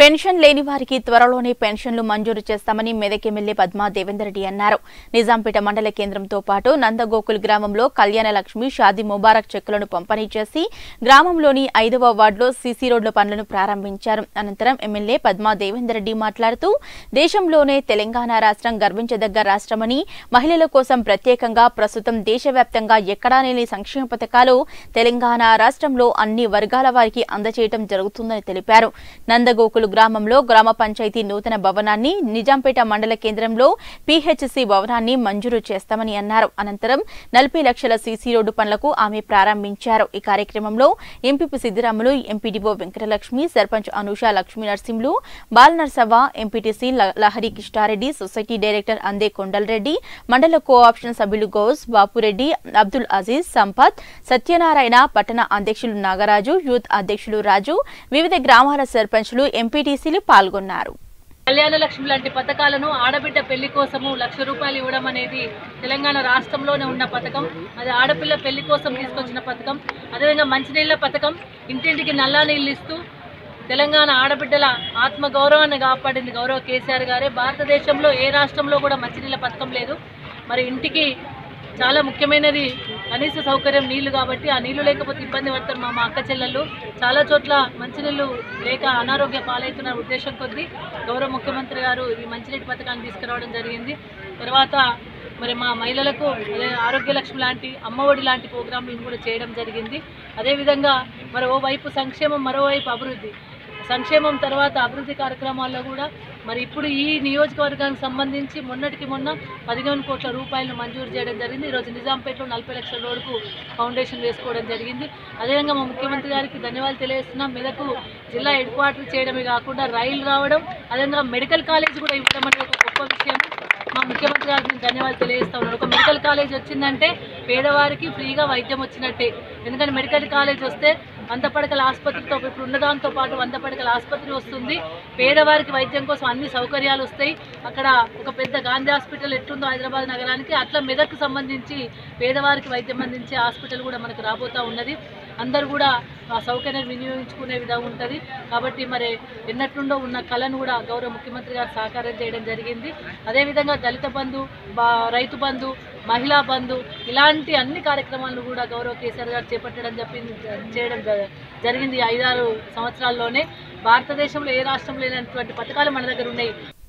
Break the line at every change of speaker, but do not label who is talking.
pension లేని వారికి త్వరలోనే పెన్షన్లు మంజూరు చేస్తామని మెదక్ ఎమ్మెల్యే పద్మా దేవేందర్ రెడ్డి అన్నారు నిజాంపేట మండల కేంద్రంతో పాటు నందగోకుల్ గ్రామంలో కళ్యాణ లక్ష్మి షాదీ ముబారక్ చెక్కులను పంపిణీ చేసి గ్రామంలోని ఐదవ వార్డులో సీసీ రోడ్ల పనులను ప్రారంభించారు అనంతరం ఎమ్మెల్యే పద్మా దేవేందర్ రెడ్డి మాట్లాడుతూ దేశంలోనే తెలంగాణ రాష్ట్రం గర్వించదగ్గ రాష్ట్రమని మహిళల కోసం ప్రత్యేకంగా ప్రస్తుతం దేశవ్యాప్తంగా ఎక్కడా లేని సంక్షేమ పథకాలు తెలంగాణ రాష్ట్రంలో అన్ని వర్గాల వారికి అందజేయడం జరుగుతుందని తెలిపారు నందగోకులు గ్రామంలో గ్రామ పంచాయతీ నూతన భవనాన్ని నిజాంపేట మండల కేంద్రంలో పీహెచ్సీ భవనాన్ని మంజూరు చేస్తామని అన్నారు అనంతరం నలభై లక్షల సీసీ రోడ్డు పనులకు ఆమె ప్రారంభించారు ఈ కార్యక్రమంలో MPP Siddiramulu MPDO Venkatalakshmi sarpanch Anusha Lakshmi Narasimhulu Bal Narsavva MPTC ల- లహరి కిష్టారెడ్డి సొసైటీ డైరెక్టర్ అందే కొండలరెడ్డి మండల కోఆప్షన్ సభ్యులు గౌస్ బాపురెడ్డి అబ్దుల్ అజీజ్ సంపత్ సత్యనారాయణ పట్టణ అధ్యక్షులు నాగరాజు యూత్ అధ్యక్షులు రాజు వివిధ గ్రామాల సర్పంచ్లు ఎంపీటీసీలు పాల్గొన్నారు
కళ్యాణ లక్ష్మి లాంటి పథకాలను ఆడబిడ్డ పెళ్లి కోసము లక్ష రూపాయలు ఇవ్వడం అనేది తెలంగాణ రాష్ట్రంలోనే ఉన్న పథకం అది ఆడపిల్ల పెళ్లి కోసం తీసుకొచ్చిన పథకం అదేవిధంగా మంచినీళ్ళ పథకం ఇంటింటికి నల్లా నీళ్ళు ఇస్తూ తెలంగాణ ఆడబిడ్డల ఆత్మ గౌరవాన్ని కాపాడింది గౌరవ కేసీఆర్ గారే భారతదేశంలో ఏ రాష్ట్రంలో కూడా మంచినీళ్ళ పథకం లేదు మరి ఇంటికి చాలా ముఖ్యమైనది కనీస సౌకర్యం నీళ్లు కాబట్టి ఆ నీళ్లు లేకపోతే ఇబ్బంది పడతారు మా మా అక్క చెల్లెళ్ళు చాలా చోట్ల మంచినీళ్ళు లేక అనారోగ్య పాలవుతున్న ఉద్దేశం కొద్దీ గౌరవ ముఖ్యమంత్రి గారు ఈ మంచినీటి పథకాన్ని తీసుకురావడం జరిగింది తర్వాత మరి మా మహిళలకు అదే ఆరోగ్య లక్ష్మి లాంటి అమ్మఒడి లాంటి ప్రోగ్రాంలను కూడా చేయడం జరిగింది అదేవిధంగా మరోవైపు సంక్షేమం మరోవైపు అభివృద్ధి సంక్షేమం తర్వాత అభివృద్ధి కార్యక్రమాల్లో కూడా మరి ఇప్పుడు ఈ నియోజకవర్గానికి సంబంధించి మొన్నటికి మొన్న పదిహేను కోట్ల రూపాయలను మంజూరు చేయడం జరిగింది ఈరోజు నిజాంపేటలో నలభై లక్షల రోడ్డుకు ఫౌండేషన్ వేసుకోవడం జరిగింది అదేవిధంగా మా ముఖ్యమంత్రి గారికి ధన్యవాదాలు తెలియజేస్తున్నాం మెదకు జిల్లా హెడ్ క్వార్టర్ చేయడమే కాకుండా రైలు రావడం అదేవిధంగా మెడికల్ కాలేజ్ కూడా ఇవ్వడం అనేది ఒక గొప్ప విషయం మా ముఖ్యమంత్రి గారికి నేను ధన్యవాదాలు తెలియజేస్తా ఉన్నాను ఒక మెడికల్ కాలేజ్ వచ్చిందంటే పేదవారికి ఫ్రీగా వైద్యం వచ్చినట్టే ఎందుకంటే మెడికల్ కాలేజ్ వస్తే వంద పడకల ఆసుపత్రితో ఇప్పుడు ఉన్నదాంతో పాటు వంద పడకల ఆసుపత్రి వస్తుంది పేదవారికి వైద్యం కోసం అన్ని సౌకర్యాలు వస్తాయి అక్కడ ఒక పెద్ద గాంధీ హాస్పిటల్ ఎట్లుందో హైదరాబాద్ నగరానికి అట్లా మెదక్కు సంబంధించి పేదవారికి వైద్యం అందించే హాస్పిటల్ కూడా మనకు రాబోతా ఉన్నది అందరూ కూడా ఆ సౌకర్యాన్ని వినియోగించుకునే విధంగా ఉంటుంది కాబట్టి మరి ఎన్నట్లుండో ఉన్న కళను కూడా గౌరవ ముఖ్యమంత్రి గారు సాకారం చేయడం జరిగింది అదేవిధంగా దళిత బంధు బా రైతు బంధు మహిళా బంధు ఇలాంటి అన్ని కార్యక్రమాలను కూడా గౌరవ కేసీఆర్ గారు చేపట్టడం చెప్పింది చేయడం జ- జరిగింది ఈ ఐదారు సంవత్సరాల్లోనే భారతదేశంలో ఏ రాష్ట్రంలో లేనటువంటి పథకాలు మన దగ్గర ఉన్నాయి